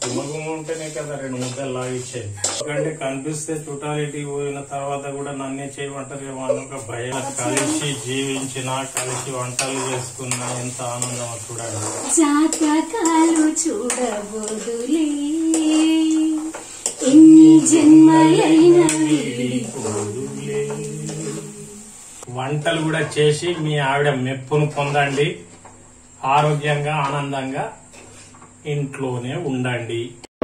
గుమగుమ ఉంటేనే కదా రెండు ముద్దలు లాగిచ్చేది ఎందుకంటే కనిపిస్తే చుటాలిటీ పోయిన తర్వాత కూడా నన్నే చేయమంటారేమో అని ఒక భయం కలిసి జీవించిన కలిసి వంటలు చేసుకున్న ఎంత ఆనందం చూడండి జాతకాలు చూడబోదులే ఎన్ని జన్మలైన విడిపోదులే. వంటలు కూడా చేసి మీ ఆవిడ మెప్పును పొందండి ఆరోగ్యంగా ఆనందంగా ఇంట్లోనే ఉండండి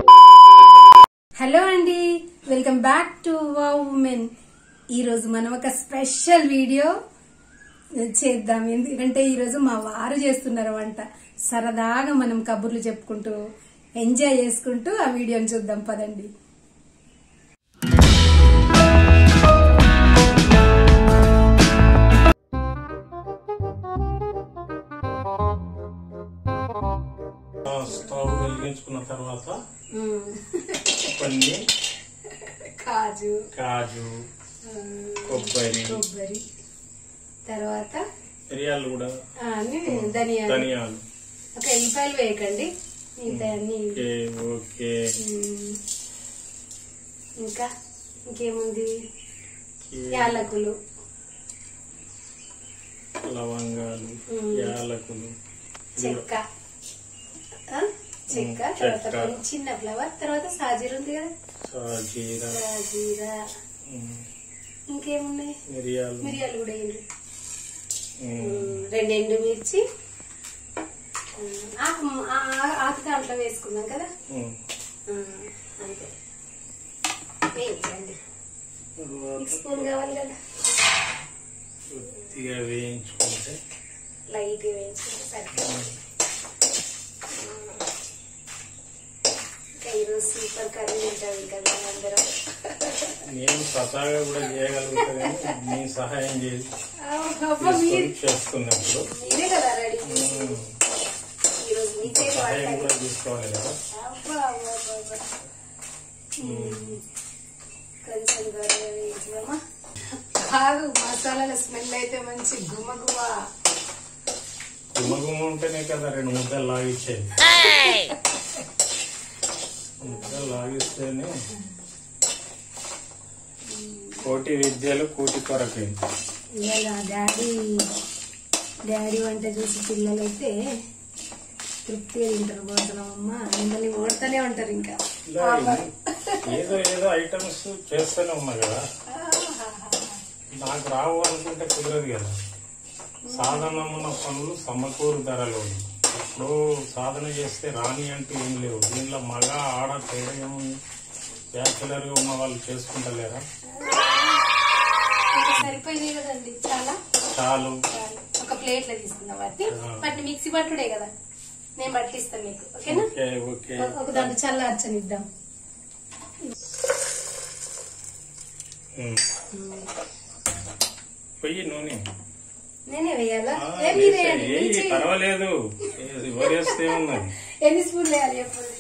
హలో అండి వెల్కమ్ బ్యాక్ టు ఉమెన్ ఈ రోజు మనం ఒక స్పెషల్ వీడియో చేద్దాం ఎందుకంటే ఈ రోజు మా వారు చేస్తున్నారు వంట సరదాగా మనం కబుర్లు చెప్పుకుంటూ ఎంజాయ్ చేసుకుంటూ ఆ వీడియోని చూద్దాం పదండి ఆ, స్టవ్ వెలిగించుకున్న తర్వాత కొన్ని కాజు కాజు కొబ్బరి కొబ్బరి తర్వాత మిరియాలు కూడా ఆ, అన్ని ధనియాలు ధనియాలు ఒక ఎల్లిపాయలు వేయకండి మిగతా అన్ని ఓకే ఓకే ఉమ్, ఇంకా ఇంకేముంది యాలకులు లవంగాలు ఉమ్. యాలకులు చెక్క ఆ? చెక్క ఉమ్, తర్వాత చెక్క. కొంచెం చిన్న ఫ్లవర్ తర్వాత సాజీర ఉంది కదా సాజీర సాజీర ఉమ్, ఇంకేమున్నాయి మిరియాలు మిరియాలు కూడా వేయండి ఉమ్, ఉమ్, రెండు ఎండుమిర్చి ఉమ్, ఆకు ఆ- ఆ- ఆకు దాంట్లో వేసుకుందాం కదా ఉమ్. ఉమ్, అంతే వేయించండి తర్వాత మీకు స్పూన్ కావాలి కదా కొద్దిగా వేయించుకుంటే లైట్ వేయించుకుంటే సరిపోతుంది ఇంకా ఈరోజు సూపర్ కర్రీ తింటాం ఇంకా మేమందరం నేను స్వతహాగా కూడా చేయగలుగుతా కానీ మీ సహాయం చేసి అబ్బా, మీరు తీసుకొని చేస్తున్నప్పుడు మీరే కదా రెడీ ఉమ్, ఈరోజు మీ చేతి సహాయం వంట కూడా తీసుకోవాలి కదా అబ్బా, అబ్బా, అబ్బా, అబ్బా. ఉమ్. కొంచెం గొర్రె వేయించుదామా కాదు మసాలాల స్మెల్ అయితే మంచి గుమ గుమ గుమగుమ ఉంటేనే కదా రెండు ముద్దలు లాగిచ్చేది ముద్దలు లాగిస్తేనే కోటి విద్యలు కూటి కొరకే ఇవాళ డాడీ డాడీ వంట చూసి పిల్లలైతే తృప్తిగా తింటారు పోతున్నామమ్మ మిమ్మల్ని ఓడుతూనే ఉంటారు ఇంకా ఇలా ఏదో ఏదో ఐటమ్స్ చేస్తూనే ఉన్నా కదా నాకు రావు అనుకుంటే కుదరదు కదా సాధనమున్న పనులు సమకూరు ధరలు ఇప్పుడు సాధన చేస్తే రాని అంటూ ఏం లేవు దీనిలో మగ ఆడ తేడా ఏముంది బ్యాచులర్ గా ఉన్న వాళ్ళు చేసుకుంటలేరా ఇంకా సరిపోయినాయి కదండి చాలా చాలు చాలు. ఒక ప్లేట్ లో తీసుకుందాం వాటిని ఆ. వాటిని మిక్సీ పట్టుడే కదా నేను పట్టిస్తాను మీకు ఓకేనా ఓకే ఓకే ఒక దాంట్లో చల్లార్చనిద్దాం ఉమ్. పొయ్యి నూనె నేనే వేయాలా ఆ, ఏ మీరు వేసే, వేయండి ఏయ్, మీరు చేయండి. పర్వాలేదు ఎవరు వేస్తే ఉన్నది ఎన్ని స్పూన్లు వేయాలి చెప్పండి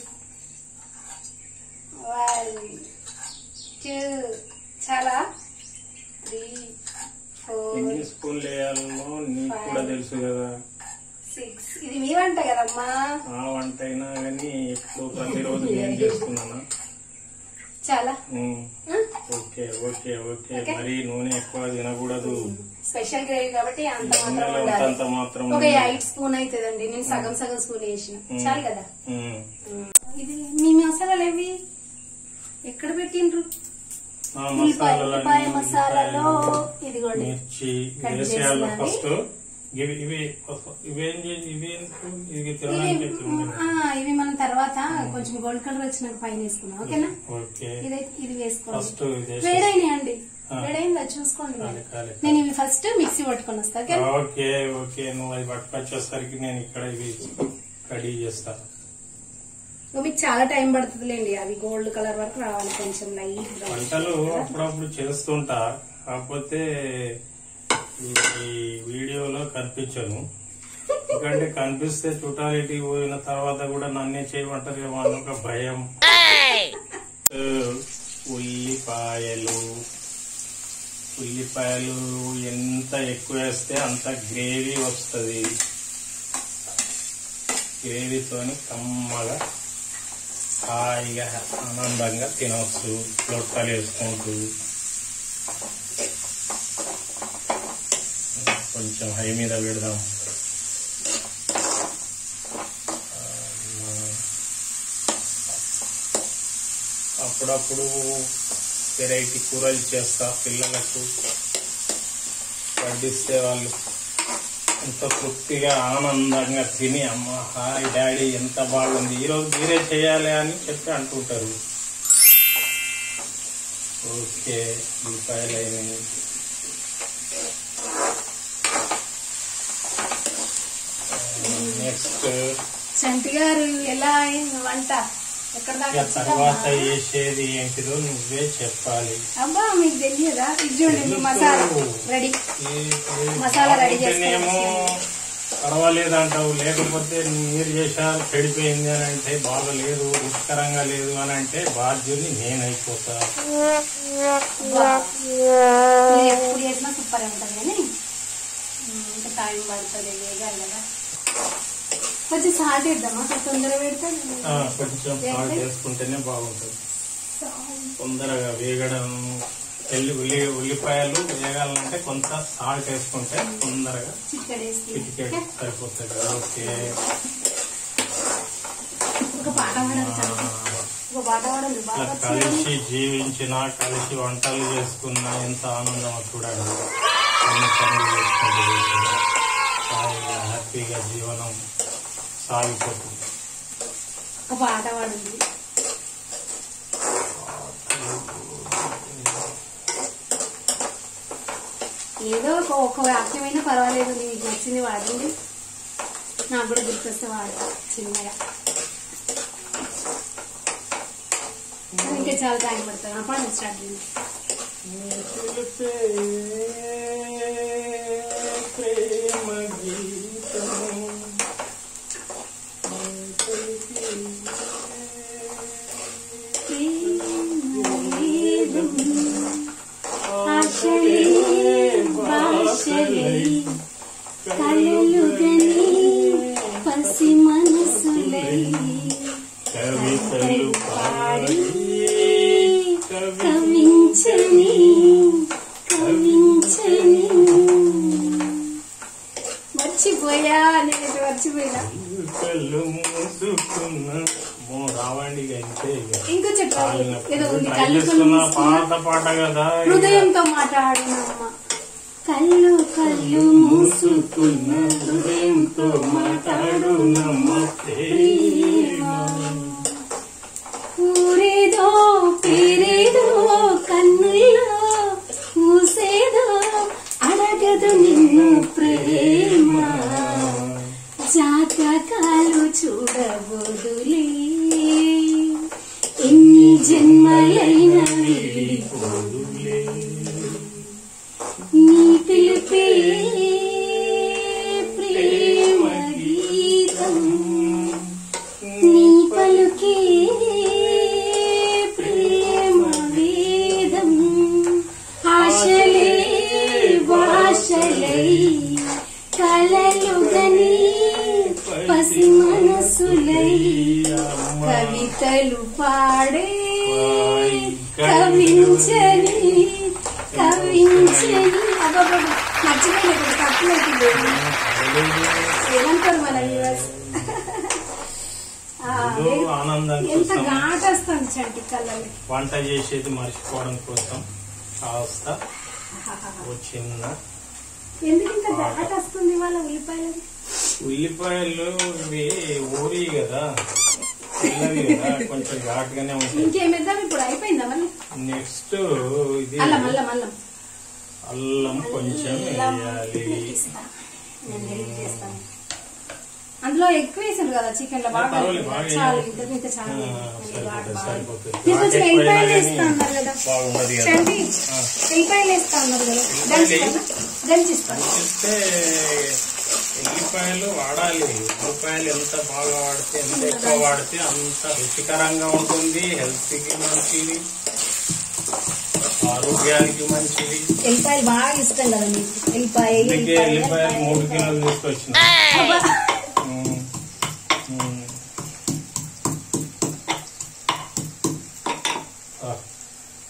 వన్ టూ చాలా త్రీ ఫోర్ ఎన్ని స్పూన్లు వేయాలనో నీకు కూడా తెలుసు కదా సిక్స్ ఇది మీ వంట కదమ్మా ఆ వంట అయినా కానీ ఎప్పుడు ప్రతిరోజు నేను చేస్తున్నానా చాలా ఉమ్, ఆ? Okay okay okay okay. మరి నూనె ఎక్కువ తినకూడదు స్పెషల్ గ్రేవీ కాబట్టి అంత మాత్రం నూనెలో ఉండాలి అంతంత మాత్రం ఒక ఉండాలి. ఎయిట్ స్పూన్ అవుతుందండి నేను సగం సగం స్పూన్ వేసిన ఉమ్. చాలు కదా ఉమ్. ఇది మీ మసాలాలు ఏవి ఎక్కడ పెట్టిండ్రు ఆ ఉల్లిపాయ మసాలాలన్నీ, ఉల్లిపాయ మసాలాలో ఉల్లిపాయలు, ఇదిగోండి మిర్చి కట్ వేసేయాలి చేసినవి. ఫస్ట్ ఇవి ఇవి ఇవేం చేసి ఇవి ఎందుకు? ఇవి ఇవి తినడానికి ఎట్లుంది? ఆ, ఇవి మనం తర్వాత కొంచెం గోల్డ్ కలర్ వచ్చినాక పైన వేసుకున్నాం ఓకేనా ఓకే ఇదైతే ఇది వేసుకోండి ఫస్ట్ ఇది వేసేసి- వేడైనాయండి ఆ. వేడైందా చూసుకోండి కాలే, మీరు. కాలే, నేను ఇవి ఫస్ట్ మిక్సీ పట్టుకొని వస్తా ఓకే ఓకే ఓకే నువ్వు అది పట్టుకొచ్చేసరికి నేను ఇక్కడ ఇవి రెడీ చేస్తా ఇక మీకు చాలా టైం పడుతుందిలేండి అది గోల్డ్ కలర్ వరకు రావాలి కొంచెం లైట్ బ్రౌన్ వంటలు అప్పుడప్పుడు చేస్తుంటా కాకపోతే ఈ ఈ వీడియోలో కనిపించను ఎందుకంటే కనిపిస్తే చుటాలిటీ పోయిన తర్వాత కూడా నన్నే చేయమంటారేమో అని ఒక భయం ఉల్లిపాయలు ఉల్లిపాయలు ఎంత ఎక్కువ వేస్తే అంత గ్రేవీ వస్తుంది గ్రేవీతోని కమ్మగా హాయిగా ఆనందంగా తినవచ్చు లొట్టలు వేసుకుంటూ కొంచెం హై మీద పెడదాం అప్పుడప్పుడు వెరైటీ కూరలు చేస్తా పిల్లలకు వడ్డిస్తే వాళ్ళు ఎంత తృప్తిగా ఆనందంగా తిని అమ్మ హాయ్ డాడీ ఎంత బాగుంది ఈరోజు మీరే చేయాలి అని చెప్పి అంటుంటారు ఓకే ఉల్లిపాయలు అయినాయి నెక్స్ట్ చంటి గారు ఎలా అయింది వంట ఎక్కడ దాకా ఇక తర్వాత వచ్చిందమ్మా? వేసేది ఏంటిదో నువ్వే చెప్పాలి అబ్బా మీకు తెలియదా ఇది చూడండి తెలుసు. మసాలా రెడీ ఈ- ఈ మసాలా రెడీ బాగుంటేనేమో పర్వాలేదు అంటావు లేకపోతే మీరు చేశారు చెడిపోయింది అని అంటే బాగలేదు రుచికరంగా లేదు అని అంటే బాధ్యుని నేనైపోతా అబ్బా. మీరు ఎప్పుడు చేసినా సూపర్ ఉంటుంది కానీ ఉమ్, ఇంకా టైం పడుతుంది వేగాలి కదా కొంచెం సాల్ట్ వేద్దామా కొంచెం తొందరగా పెడితే ఆ, కొంచెం సాల్ట్ వేసుకుంటేనే బాగుంటుంది తొందరగా వేగడం ఎల్లి ఉల్లి ఉల్లిపాయలు వేగాలంటే కొంత సాల్ట్ వేసుకుంటే తొందరగా చిక్కడి వేసి చిటికెట్ సరిపోతుంది కదా ఓకే ఒక పాట పాడాలి చంటి. ఒక పాట పాడాలి బాగా ఇట్లా వచ్చింది. కలిసి జీవించిన కలిసి వంటలు చేసుకున్న ఎంత ఆనందం చూడండి అన్ని పనులు చేసుకుంటూ చేసిన హాయిగా హ్యాపీగా జీవనం సాగిపోతుంది ఒక పాట పాడింది ఏదో ఒక ఒక వాక్యమైనా పర్వాలేదు నీకు నచ్చింది వాడండి నాకు కూడా గుర్తొస్తే వాడతా చిన్నగా కానీ ఇంకా చాలా టైం పడుతుంది అప్పుడు స్టార్ట్ చేయండి తెలిపే ప్రేమ గీతం ఆశలే భాషలై కలలుగని పసి మనసులై కవితలు పాడి కవించని కవించని మర్చిపోయా నేను మర్చిపోయినా కళ్ళు మూసుకున్న మో రావండి ఇక ఇంతే ఇక ఇంకొంచెం try చేయి. ఏదో ఉంది ట్రై కళ్ళు చేస్తున్నా మూసుకున్నా. పాత పాట కదా ఇక హృదయంతో మాట్లాడినమ్మ కళ్ళు కళ్ళు మూసుకున్న హృదయంతో మాట్లాడు నమ్మ ప్రేమ ఊరేదో పేరేదో కన్నుల్లో మూసేదో అడగదు నిన్ను ప్రేమ జాతకాలు చూడబోదులే ఎన్ని జన్మలైనా విడిపోదులే. నీ పిలిపే ప్రేమ గీతం నీ పలుకే ప్రేమ వేదం ఆశలే భాషలై కలలుగని పసి మనసులై కవితలు పాడే కవించని కవించని అబ్బాబా మర్చిపోయినప్పుడు తప్పులైతుంది ఏమంటారు మన viewers? ఆ, ఏదో ఆనందం ఎంత కోసం ఘాట్ వస్తుంది చంటి కళ్ళకి వంట చేసేది మర్చిపోవడం కోసం కాస్త ఓ చిన్న ఎందుకు ఇంత ఘాట్ వస్తుంది వాళ్ళ ఉల్లిపాయలకి ఉల్లిపాయలు ఇవి ఊరి కదా తెల్లవి కదా కొంచెం ఘాటుగానే ఉంటాయి ఇంకేమిద్దాం ఇప్పుడు అయిపోయిందా మళ్ళీ నెక్స్ట్ ఇది అల్లం అల్లం అల్లం అల్లం కొంచెం అల్లం వేయాలి ఇస్తా. నేను హెల్ప్ చేస్తాను అందులో ఎక్కువ వేసాను కదా చికెన్ లో బాగా పర్వాలేదు, బాగా చాలు వేయాలి. ఇంకా ఇంకా చాలా ఆ, వేయాలి. ఘాటు సరిపోతుంది, బాగా. సరిపోతుంది. మీరు కొంచెం ఘాటు ఎక్కువైనా ఎల్లిపాయలు కానీ వేస్తా అన్నారు కదా బాగుండదు కదా చంటి ఆ. ఎల్లిపాయలు వేస్తా అన్నారు కదా దంచిస్తాను దంచిస్తాను చూస్తే ఎల్లిపాయలు వాడాలి ఉల్లిపాయలు ఎంత బాగా వాడితే ఎంత ఎక్కువ వాడితే అంత రుచికరంగా ఉంటుంది హెల్త్కి మంచిది ఆరోగ్యానికి మంచిది ఎల్లిపాయలు బాగా ఇష్టం కదా మీకు ఎల్లిపాయ అందుకే ఎల్లిపాయ, ఎల్లిపాయలు మూడు ఎల్లిపాయ. కిలోలు తీసుకొచ్చిన అబ్బా. ఉమ్, ఉమ్.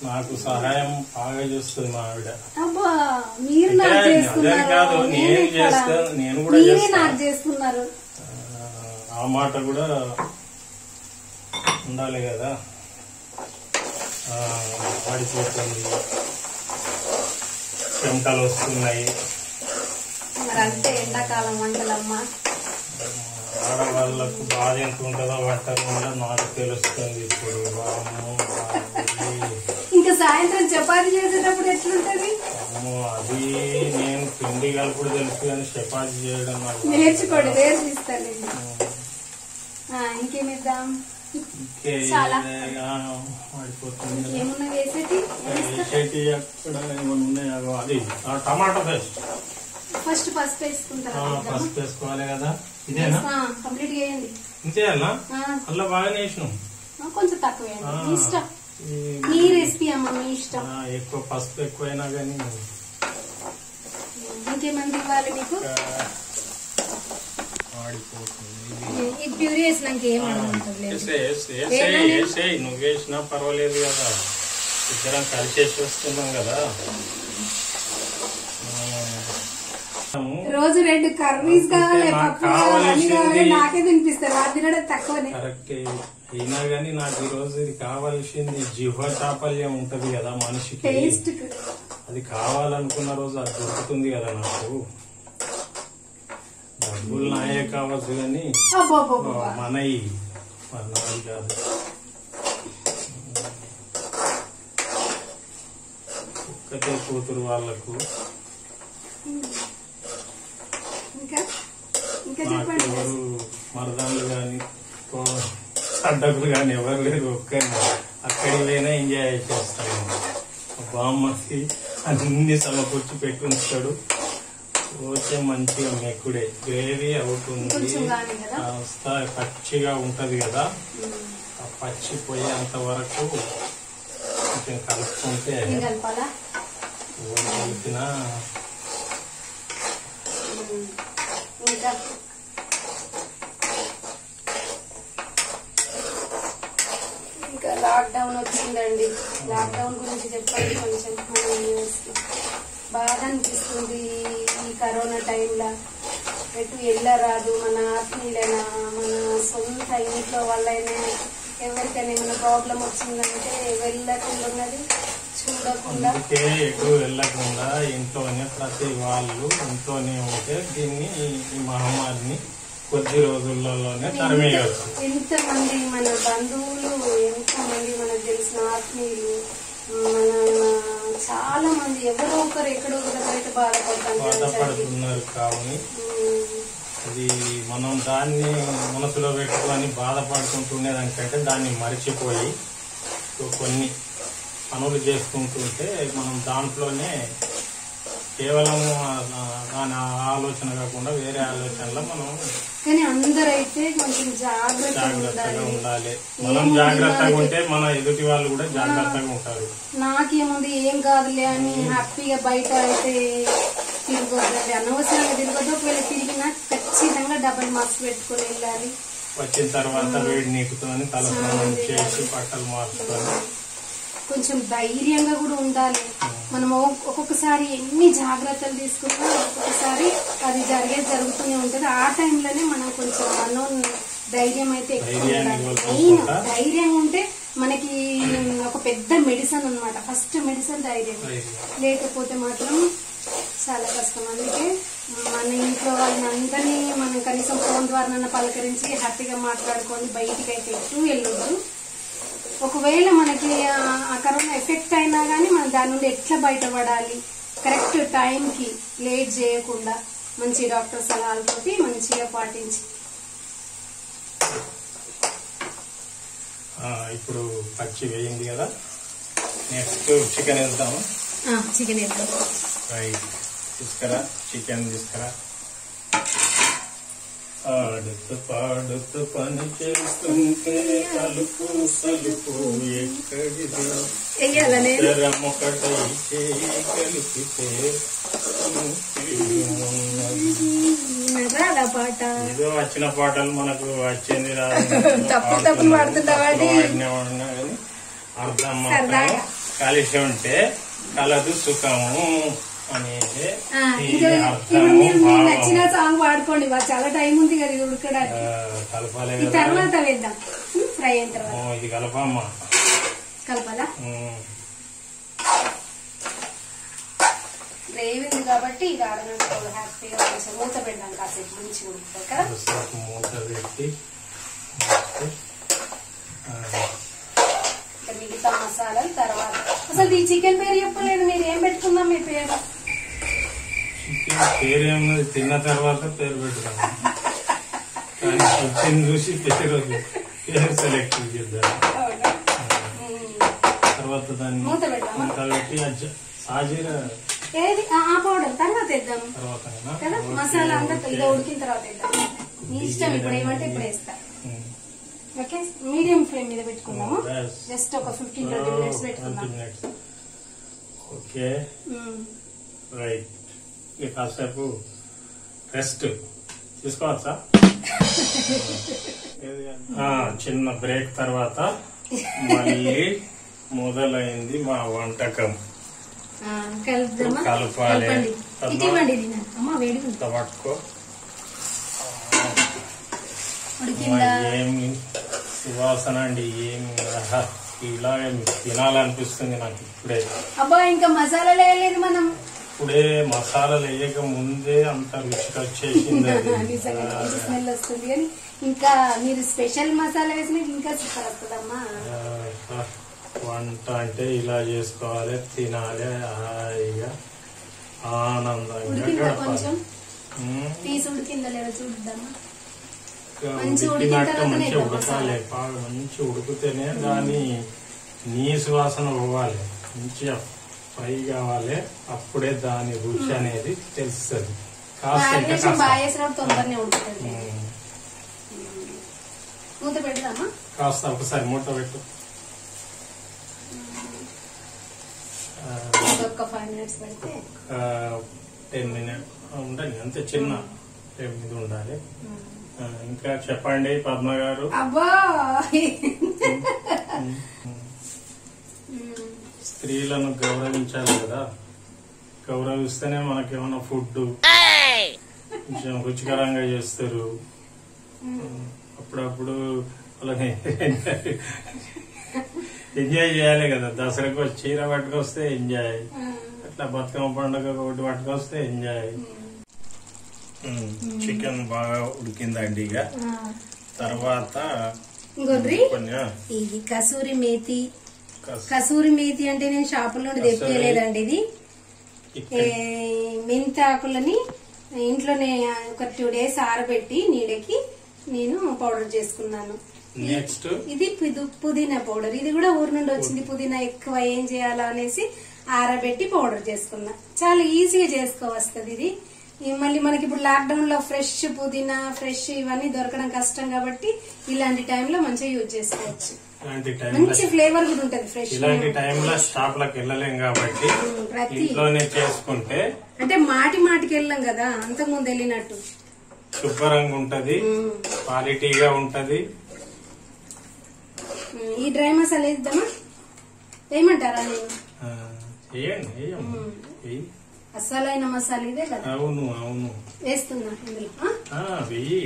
నాకు సహాయం బాగా చేస్తుంది మా ఆవిడ అబ్బా మీరు నాకు అంటే అదే చేస్తున్నారు కాదు, నేను నేను ఇక్కడ. చేస్తా- నేను కూడా మీరే చేస్తా. నాకు చేస్తున్నారు ఆ మాట కూడా ఉండాలి కదా ఆ, వాడిపోతుంది చెమటలు వస్తున్నాయి మరి అంటే ఎండాకాలం వంటలమ్మా ఆడవాళ్ళకు బాధ ఎంత ఉంటుందో వంటలు కూడా నాకు తెలుస్తుంది ఇప్పుడు వామ్మో, బాబోయ్. ఇంకా సాయంత్రం చపాతి చేసేటప్పుడు ఎట్లుంటది అమ్మో అది నేను పిండి కలుపుడు తెలుసు కానీ చపాతి చేయడం నాకు నేర్చుకోండి నేర్పిస్తానండి ఆ, ఇంకేమిద్దాం ఇంకే చాలా. ఆ, వాడిపోతుంది కదా. ఏమున్నా వేసేటి వేసేటి అక్కడ ఏమైనా ఉన్నాయా అగో అది ఆ, టమాటా పేస్ట్ ఫస్ట్ పసుపు వేసుకుంటారా ఫస్ట్ వేసుకోవాలి కదా ఇదేనా కంప్లీట్ చేయండి ఇంతేనా ఆ, అలా బాగానే వేసినాం ఆ, కొంచెం తక్కువ ఆ, వేయండి మీ ఇష్టం ఈ- మీ రెసిపీ అమ్మ మీ ఇష్టం ఆ, ఎక్కువ పసుపు ఎక్కువైనా కానీ ఇంకేమంది ఇవ్వాలి మీకు వాడిపోతుంది ఈ ప్యూరీ వేసినాక ఏం ఉంటుంది వేసేయ్, వేసేయ్, వేసేయ్, వేసేయ్. నువ్వు వేసినా పర్వాలేదు కదా ఇద్దరం కలిసేసి వస్తున్నాం కదా ఆ, రోజు రెండు కర్రీస్ కావాలి నాకు పప్పు కావాలి అన్ని కావాలి కావాల్సింది- నాకే తినిపిస్తారు అది తినడం తక్కువనే కరెక్టే అయినా గానీ నాకు ఈ రోజు ఇది కావాల్సింది జిహ్వ చాపల్యం ఉంటది కదా మనిషికి టేస్ట్ అది కావాలనుకున్న రోజు అది దొరుకుతుంది కదా నాకు డబ్బులు నాయే కావచ్చు కానీ అబ్బో మనయి మన నాది కాదు ఒక్కతే కూతురు వాళ్ళకు ఇంకా ఇంకా నాకు చెప్పండి ఎవరు మరదాళ్ళు గాని అడ్డకులు గాని ఎవరు లేరు ఒక్కరిని అక్కడికి పోయినా ఎంజాయ్ చేస్తాను మా బామ్మకి అన్ని సమకూర్చి పెట్టి ఉంచాడు పోతే మంచిగా మెక్కుడే గ్రేవీ అవుతుంది కొంచెం గాని కదా? కాస్త పచ్చిగా ఉంటది కదా ఆ పచ్చి పోయేంత వరకు కొంచెం కలుపుకుంటే ఏం కలపాలా ఊరు కలిపినా ఉమ్. ఇంకా ఇంకా లాక్డౌన్ వచ్చిందండి లాక్డౌన్ గురించి చెప్పండి కొంచెం మన వ్యూవర్స్కి బాధ అనిపిస్తుంది ఈ కరోనా టైంలో ఎటు వెళ్ళరాదు మన ఆత్మీయులైనా మన సొంత ఇంట్లో వాళ్ళైనా ఎవరికైనా ఏమైనా ప్రాబ్లం వచ్చిందంటే వెళ్ళకుండా ఉన్నది చూడకుండా అందుకే ఎటు వెళ్ళకుండా ఇంట్లోనే ప్రతి వాళ్ళు ఇంట్లోనే ఉంటే దీన్ని ఈ మహమ్మారిని కొద్ది రోజులలోనే తరిమేయవచ్చు ఎంత మంది మన బంధువులు ఎంత మంది మనకు తెలిసిన ఆత్మీయులు మన చాలా మంది ఎవరో ఒకరు ఎక్కడో ఒక దగ్గర అయితే బాధపడతాను బాధపడుతున్నారు కావుని అది మనం దాన్ని మనసులో పెట్టుకొని బాధపడుకుంటుండే దానికంటే దాన్ని మర్చిపోయి కొన్ని పనులు చేసుకుంటుంటే మనం దాంట్లోనే కేవలం దాని ఆలోచన కాకుండా వేరే ఆలోచనలో మనం కానీ అందరైతే కొంచెం జాగ్రత్తగా జాగ్రత్తగా ఉండాలి ఉండాలి మనం జాగ్రత్తగా ఉంటే మన ఎదుటి వాళ్ళు కూడా జాగ్రత్తగా ఉంటారు నాకేముంది ఏం కాదులే అని హ్యాపీగా బయట అయితే తిరగొద్దండి అనవసరంగా తిరగొద్దు ఒకవేళ తిరిగినా ఖచ్చితంగా డబల్ మాస్క్ పెట్టుకొని వెళ్ళాలి వచ్చిన తర్వాత వేడి నీకుతోని తల స్నానం చేసి బట్టలు మార్చుకొని కొంచెం ధైర్యంగా కూడా ఉండాలి మనం ఒ- ఒక్కొక్కసారి ఎన్ని జాగ్రత్తలు తీసుకున్నా ఒక్కొక్కసారి అది జరిగేది జరుగుతూనే ఉంటుంది ఆ టైంలోనే మనం కొంచెం మనో ధైర్యం అయితే ఎక్కువ ధైర్యాన్ని ఉండాలి కోల్పోకుండా. మెయిన్ ధైర్యం ఉంటే మనకి ఒక పెద్ద మెడిసిన్ అన్నమాట ఫస్ట్ మెడిసిన్ ధైర్యం లేకపోతే మాత్రం చాలా కష్టం అందుకే మన ఇంట్లో వాళ్ళని అందరినీ మనం కనీసం ఫోన్ ద్వారా పలకరించి హ్యాపీగా మాట్లాడుకొని బయటికి అయితే ఎటు వెళ్ళొద్దు ఒకవేళ మనకి ఆ- ఆ కరోనా ఎఫెక్ట్ అయినా కానీ మనం దాని నుండి ఎట్లా బయటపడాలి కరెక్ట్ టైంకి లేట్ చేయకుండా మంచి డాక్టర్ సలహాలతోటి మంచిగా పాటించి ఆ, ఇప్పుడు పచ్చి వేయింది కదా నెక్స్ట్ చికెన్ వేద్దాము చికెన్ వేద్దాం రైట్ తీసుకురా చికెన్ తీసుకురా ఆడుతూ పాడుతూ పని చేస్తుంటే అలుపు సలుపు ఎక్కడిది వెయ్యాలనే తెరమొకటై చేయి కలిపితే రాదా పాట ఏదో వచ్చిన పాటలు మనకు వచ్చింది రాదు తప్పు తప్పులు పాడుతున్నావా అండి? పాడినా వాడినా కానీ అర్థం మాత్రం సరదాగా. కలిసి ఉంటే కలదు సుఖము అనేది ఆ, దీని ఇంకా ఇప్పుడు అర్థము మీరు మీకు భావము. నచ్చిన సాంగ్ పాడుకోండి వా- చాలా టైం ఉంది కదా ఇది ఉడకడానికి ఆ, కలపాలి ఈ కదా తర్వాత వేద్దాం ఫ్రై అయిన తర్వాత ఓ, ఇది కలపమ్మా కలపాలా ఉమ్. గ్రేవీ ఉంది కాబట్టి ఇది అరగంటలో హ్యాపీగా కొంచెం మూత పెడదాం కాసేపు మంచి ఉడుకుతాయి కదా కొద్దిసేపు మూత పెట్టి మూస్తే, ఆ, ఇంకా మిగతా మసాలాలు తర్వాత అసలు ఈ చికెన్ పేరు చెప్పలేదు మీరు ఏం పెట్టుకుందాం మీ పేరు చికెన్ పేరు ఏమున్నది తిన్న తర్వాత పేరు పెట్టుకున్నాం కానీ చికెన్ చూసి పేరు పేరు సెలెక్ట్ చేద్దాం అవునా? మ్మ్. తర్వాత దాన్ని మూత పెడదామా? మూత పెట్టి అజ్జ- సాజీర ఏది ఆ ఆ పౌడర్ తర్వాత వేద్దాం తర్వాత కదా మసాలా అంతా ఇదో ఉడికిన తర్వాత వేద్దాం మీ ఇష్టం ఇప్పుడు ఏమంటే ఇప్పుడు వేస్తా ఓకే మీడియం ఫ్లేమ్ మీద పెట్టుకుందాము జస్ట్ ఒక ఫిఫ్టీన్ ట్వంటీ మినిట్స్ పెట్టుకుందాం ఓకే మ్మ్. రైట్ ఇక కాసేపు రెస్ట్ తీసుకోవచ్చా ఆ, చిన్న బ్రేక్ తర్వాత మళ్ళీ మొదలైంది మా వంటకం ఆ, కలుపుదామా కలపాలి. కలపండి ఇటు ఇవ్వండి ఇది నాకు. అమ్మ వేడి ఉంది. ఇంత పట్టుకో ఉడికిందా ఏమి సువాసన అండి ఏమి ఆహా, ఇలాగే తినాలనిపిస్తుంది నాకు ఇప్పుడే అబ్బా ఇంకా మసాలాలు వేయలేదు మనం ఇప్పుడే మసాలాలు వేయక ముందే అంత రుచికి వచ్చేసింది అది. నిజంగా మంచి స్మెల్ వస్తుంది కానీ ఇంకా మీరు స్పెషల్ మసాలా వేసిన ఇంకా సూపర్ వస్తుందమ్మా ఆ, వంట అంటే ఇలా చేసుకోవాలి తినాలి హాయిగా ఆనందంగా ఉడికిందా కొంచెం గడపాలి ఉమ్, పీస్ ఉడికిందా లేదా చూద్దామా ఇంకా మంచి ఉడికిన ఉడికినట్టు తర్వాతనే మంచిగా ఇద్దాం ఉడకాలి బాగా మంచి ఉడికితేనే దాని నీ సువాసన పోవాలి మంచిగా ఫ్రై కావాలి అప్పుడే దాని రుచి అనేది తెలుస్తుంది కాస్త ఇంకా మ్యారినేషన్ కాస్త బాగా చేసినప్పుడు తొందరనే ఉడుకుతుంది ఉమ్, మూత పెడదామా కాస్త ఒకసారి మూట పెట్టు ఆ, ఒక ఫైవ్ మినిట్స్ పెడితే టెన్ మినిట్ ఉండాలి అంతే చిన్న టెన్ మీద ఉండాలి ఆ, ఇంకా చెప్పండి పద్మ గారు అబ్బా స్త్రీలను గౌరవించాలి కదా గౌరవిస్తేనే మనకేమన్నా ఫుడ్ కొంచెం రుచికరంగా చేస్తారు అప్పుడప్పుడు వాళ్ళని ఎంజాయ్ చేయాలి కదా దసరాకు వచ్చి చీర పట్టుకొస్తే ఎంజాయ్ అట్లా బతుకమ్మ పండుగ ఒకటి పట్టుకొస్తే ఎంజాయ్ చికెన్ బాగా ఉడికిందండి ఇక తర్వాత ఇంకొద్రి కొన్ని ఆ, ఇది కసూరి మేతి కస్- కసూరి మేతి అంటే నేను షాపులో నుండి తెప్పియలేదండి ఇది ఏ, మెంతి ఆకులని ఇంట్లోనే ఒక టూ డేస్ ఆరబెట్టి నీడకి నేను పౌడర్ చేసుకున్నాను నెక్స్ట్ ఇది పుదు- పుదీనా పౌడర్ ఇది కూడా ఊరు నుండి వచ్చింది పుదీనా ఎక్కువ ఏం చేయాలా అనేసి ఆరబెట్టి పౌడర్ చేసుకున్నా చాలా ఈజీగా చేసుకోవస్తుంది ఇది ఈ మళ్ళీ మనకి ఇప్పుడు లాక్డౌన్ లో ఫ్రెష్ పుదీనా ఫ్రెష్ ఇవన్నీ దొరకడం కష్టం కాబట్టి ఇలాంటి టైంలో మంచిగా యూజ్ చేసుకోవచ్చు ఇలాంటి టైంలో మంచి ఫ్లేవర్ కూడా ఉంటది ఫ్రెష్ ఇలాంటి టైంలో షాప్ లకు వెళ్ళలేం కాబట్టి ప్రతి ఇంట్లోనే చేసుకుంటే అంటే మాటి మాటికి వెళ్ళాం కదా అంతకు ముందు వెళ్ళినట్టు శుభ్రంగా ఉంటది ఉమ్. క్వాలిటీగా ఉంటది ఉమ్, ఈ డ్రై మసాలా వేద్దామా వేయమంటారా నేను ఆ, వేయండి వేయమ్మ. వెయ్యి. అసలైన మసాలా ఇదే కదా అవును అవును వేస్తున్నా ఇందులో ఆ? ఆ, వెయ్యి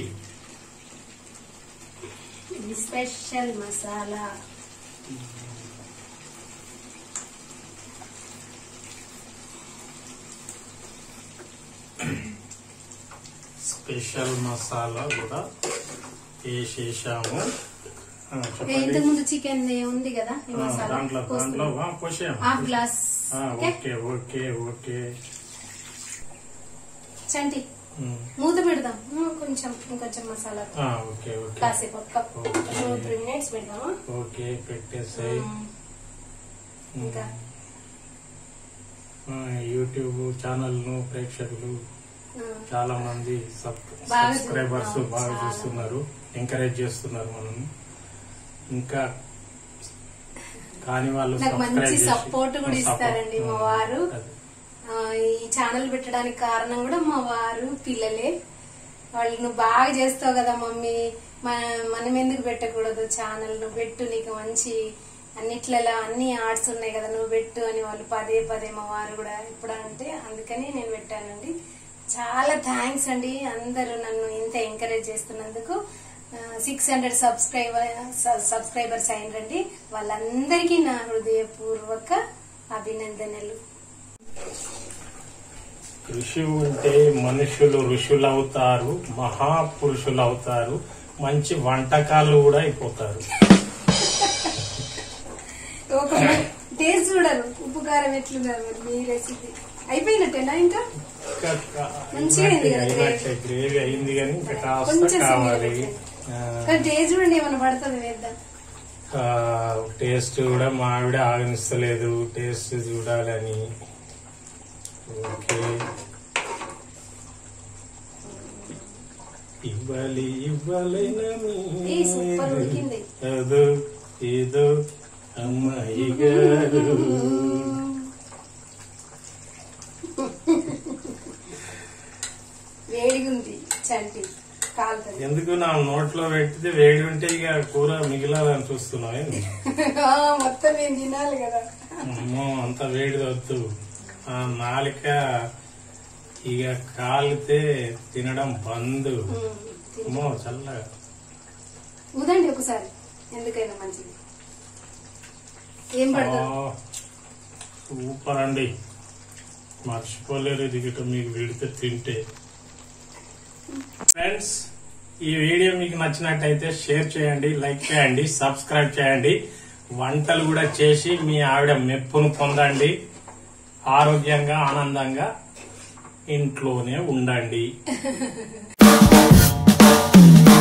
ఇది స్పెషల్ మసాలా స్పెషల్ మసాలా కూడా వేసేసాము ఆ, చెప్పండి ఇంతకు ముందు చికెన్ ఉంది కదా ఈ ఆ, మసాలా దాంట్లో దాంట్లో పోస్తున్నా. ఆ, పోసేయం హాఫ్ గ్లాస్ ఆ, okay okay okay okay Chanti um. మూత పెడదాం ఉమ్, కొంచెం ఇంకొంచెం మసాలా ఆ, ఓకే ఓకే కాసేపు ఒక cup okay. Two three minutes పెడదామా ఓకే పెట్టేసాయి ఉమ్, ఇంకా యూట్యూబ్ ఛానల్ ను ప్రేక్షకులు ఆ, చాలా మంది సబ్ బాగా సబ్స్క్రైబర్స్ చూస్తున్నారు, బాగా చాలా. చూస్తున్నారు ఎంకరేజ్ చేస్తున్నారు మనం ఇంకా కాని వాళ్ళు నాకు మంచి subscribe చేసి- support కూడా support. ఇస్తారండి మా ఉమ్, వారు. అదే. ఆ, ఈ ఛానల్ పెట్టడానికి కారణం కూడా మా వారు పిల్లలే వాళ్ళు నువ్వు బాగా చేస్తావు కదా మమ్మీ మ- మనం ఎందుకు పెట్టకూడదు ఛానల్ నువ్వు పెట్టు నీకు మంచి అన్నిట్లలో అన్ని ఆర్ట్స్ ఉన్నాయి కదా నువ్వు పెట్టు అని వాళ్ళు పదే పదే మా వారు కూడా ఇప్పుడు అంటే అందుకని నేను పెట్టానండి చాలా థ్యాంక్స్ అండి అందరూ నన్ను ఇంత ఎంకరేజ్ చేస్తున్నందుకు సిక్స్ హండ్రెడ్ సబ్స్క్రైబర్ సబ్స్క్రైబర్స్ అయినరండి వాళ్ళందరికీ నా హృదయపూర్వక అభినందనలు కృషి ఉంటే మనుషులు ఋషులవుతారు మహాపురుషులు అవుతారు మంచి వంటకాలు కూడా అయిపోతారు ఒక టేస్ట్ చూడరు ఉప్పు కారం ఎట్లున్నారు మరి మీ రెసిపీ అయిపోయినట్టేనా ఇంకా ఇంకా కా- మంచిగా అయింది కదా అయినట్టే గ్రేవీ అయింది కానీ ఇంకా కాస్త కొంచెం కావాలి సిమ్లో ఆ, కానీ టేస్ట్ చూడండి ఏమైనా పడుతుంది వేద్దాం ఆ, టేస్ట్ కూడా మా ఆవిడ ఆగనిస్తలేదు టేస్ట్ చూడాలని ఓకే ఇవ్వాలి ఇవ్వాలని ఈ సూపర్ ఉడికింది. ఏదో ఏదో అమ్మాయి గారు వేడిగా ఉంది చంటి కాలుతుంది ఎందుకు నా నోట్లో పెట్టితే వేడి ఉంటే ఇక కూర మిగిలాలని చూస్తున్నావు ఏంది? ఆ, మొత్తం మేము తినాలి కదా అమ్మో అంత వేడి వద్దు ఆ నాలిక ఇక కాలితే తినడం బంద్ ఉమ్, తిను. అమ్మో చల్లగా ఊదండి ఒకసారి ఎందుకైనా మంచిది ఏం పడుతుంది ఆ, సూపర్ అండి మర్చిపోలేరు ఇది గిట్ట మీకు విడితే తింటే ఫ్రెండ్స్ ఈ వీడియో మీకు నచ్చినట్టయితే షేర్ చేయండి లైక్ చేయండి సబ్స్క్రైబ్ చేయండి వంటలు కూడా చేసి మీ ఆవిడ మెప్పును పొందండి ఆరోగ్యంగా ఆనందంగా ఇంట్లోనే ఉండండి